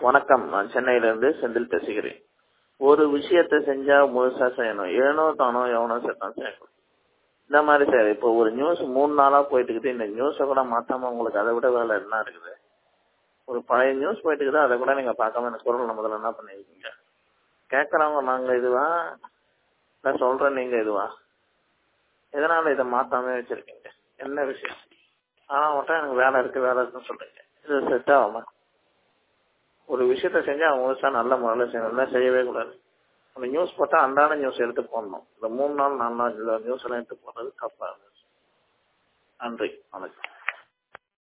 வணக்கம் நான் சென்னையிலிருந்து செந்தில் பேசுகிறேன் ஒரு விஷயத்தை செஞ்சா முழுசா செய்யணும் ஏனோ தானோ எவனோ செத்தான் செய்யணும் இந்த மாதிரி சார் இப்போ ஒரு நியூஸ் மூணு நாளா போயிட்டு இருக்குது இந்த நியூஸை கூட மாத்தாம உங்களுக்கு அதை விட வேலை என்ன இருக்குது ஒரு பழைய நியூஸ் போயிட்டு இருக்குது அதை கூட நீங்க பார்க்காம எனக்கு குரல் முதல்ல என்ன பண்ணிருக்கீங்க கேட்கறவங்க நாங்க இதுவா நான் சொல்றேன் நீங்க இதுவா எதனால இதை மாத்தாம வச்சிருக்கீங்க என்ன விஷயம் ஆனா மட்டும் எனக்கு வேலை இருக்கு வேலை இருக்குன்னு சொல்றீங்க இது செட் ஆகுமா ஒரு விஷயத்த செஞ்சா முழுசா நல்ல முறையில் செய்யணும் செய்யவே கூடாது ஒரு நியூஸ் போட்டா அன்றாட நியூஸ் எடுத்து போடணும் இந்த மூணு நாள் நாலு நாள் நியூஸ் எல்லாம் எடுத்து போடுறது தப்பா இருந்துச்சு நன்றி வணக்கம்